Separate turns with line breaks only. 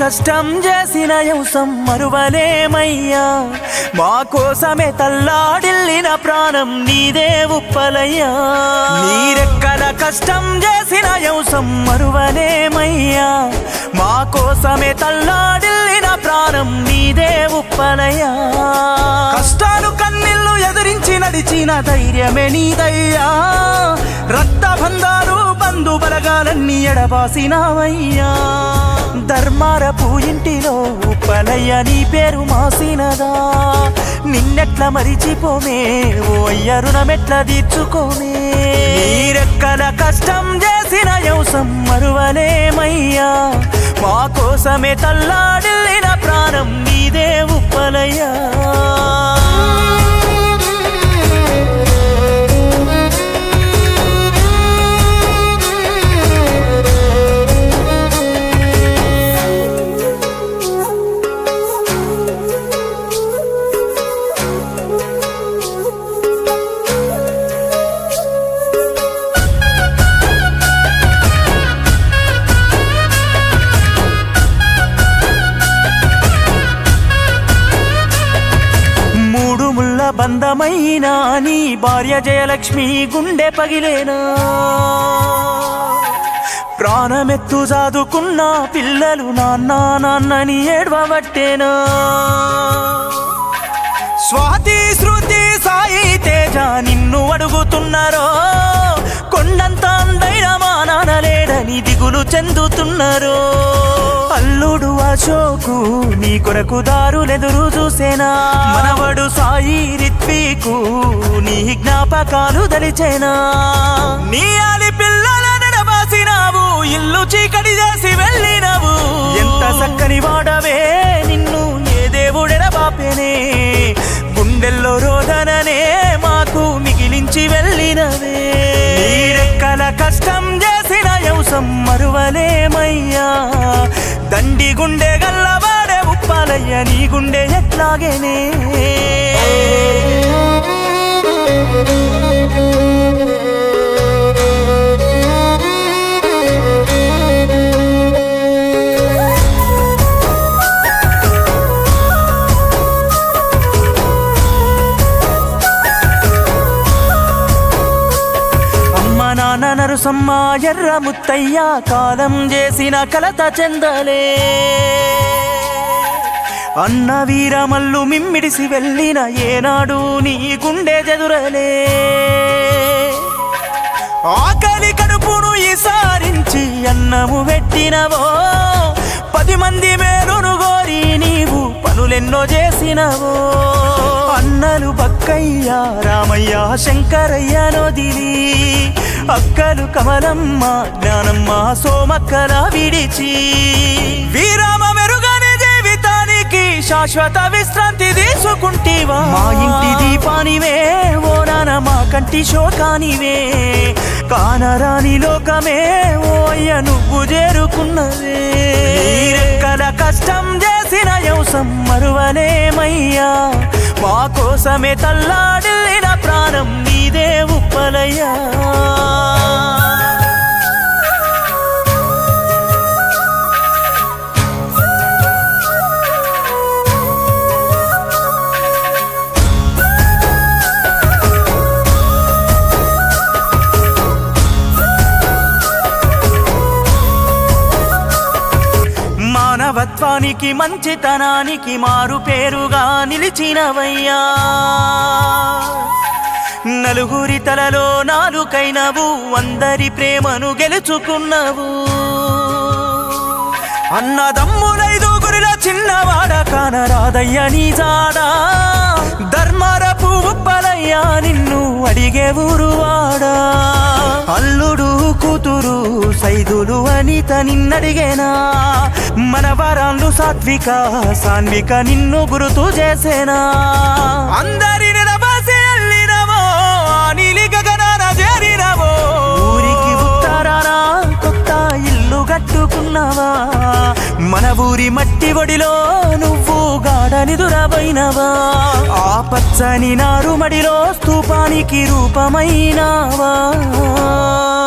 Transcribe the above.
కష్టం చేసిన యంసం మరువలేమయ్యా మా కోసమే తల్లాడిల్లిన ప్రాణం నీదే ఉప్పలయ్యా నీరెక్కల కష్టం చేసిన యంసం మరువలేమయ్యా మా కోసమే తల్లాడిల్లిన ప్రాణం నీదే ఉప్పలయ్యా కష్టాలు కన్నీళ్లు ఎదిరించి నడిచిన ధైర్యమే నీదయ్యా రక్తబంధాలు బంధు బలగాలన్నీ ఎడబాసినావయ్యా ధర్మారపు ఇంటిలో ఉప్పలయ్య నీ పేరు మాసినదా నిన్నెట్ల మరిచిపోమే ఓ అయ్య రుణమెట్ల తీర్చుకోమే నీరెక్కల కష్టం చేసిన యంసం మరువలేమయ్యా మా కోసమే తల్లాడిల్లిన ప్రాణం నీదే ఉప్పలయ్యా మూడు ముళ్ళ బంధమైన నీ భార్య జయలక్ష్మి గుండె పగిలేనా ప్రాణమెత్తు చదువుకున్న పిల్లలు నాన్న నాన్నని ఏడవబట్టేనా స్వాతి శృతి సాయి తేజ నిన్ను అడుగుతున్నారో కొండంత అందైన మా నాన్న లేడని దిగులు చెందుతున్నారు అల్లుడు అశోకు నీ కొరకు దారులెదురు చూసేనా మనవడు సాయి రిత్వీకు నీ జ్ఞాపకాలు దలిచేనా నీ ఆలి పిల్లల నడబాసినావు ఇల్లు చీకటి చేసి వెళ్ళినవు ఎంత చక్కని వాడవే నిన్ను ఏ దేవుడెడబాపెనే గుండెల్లో రోదననే మాకు మిగిలించి వెళ్ళినవే నీరెక్కల కష్టం చేసిన యంసం మరువలేమయ్యా దండి గుండె గల్లవాడే ఉప్పాలయ్య నీ గుండె ఎట్లాగేనే అమ్మ నాన్న నరుసమ్మ ఎర్ర ముత్తయ్య కాలం చేసిన కలత చెందలే అన్న వీరమల్లు మిమ్మిడిసి వెళ్ళిన ఏనాడు నీ గుండె జదురలే ఆకలి కడుపును ఈసారించి అన్నము పెట్టినవో పది మంది మేలును గోరి నీవు పనులెన్నో చేసినవో అన్నలు బక్కయ్య రామయ్య శంకరయ్య నొదిలి అక్కలు కమలమ్మ జ్ఞానమ్మ సోమక్కల విడిచి వీరామ మెరుగని జీవితానికి శాశ్వత విశ్రాంతి తీసుకుంటీవా మా ఇంటి దీపానివే ఓ నాన్న మా కంటి శోకానివే కానరాని లోకమే ఓ అయ్య నువ్వు చేరుకున్నవే రెక్కల కష్టం చేసిన యంసం మరువలేమయ్యా మా కోసమే తల్లాడిన ప్రాణం నీదే ఉప్పలయ్యా మానవత్వానికి మంచితనానికి మారు పేరుగా నిలిచినవయ్యా నలుగురి తలలో నాలుకైనవు అందరి ప్రేమను గెలుచుకున్నవు అన్నదమ్ములైదుగురిల చిన్నవాడ కానరాదయ్య నీ జాడా ధర్మరపు ఉప్పలయ్యా నిన్ను అడిగే ఊరువాడా అల్లుడు కూతురు సైదులు అనిత నిన్నడిగేనా మన వరాళ్ళు సాత్విక సాన్విక నిన్ను గురుతు చేసేనా అందరి నిలబసి వెళ్ళినవో ఆ నీలి గగనాన చేరినవో ఊరికి ఉత్తరాన కొత్త ఇల్లు కట్టుకున్నావా మన ఊరి మట్టి ఒడిలో నువ్వు గాఢనిదురబోయినవా ఆ పచ్చని నారుమడిలో స్తూపానికి రూపమైనావా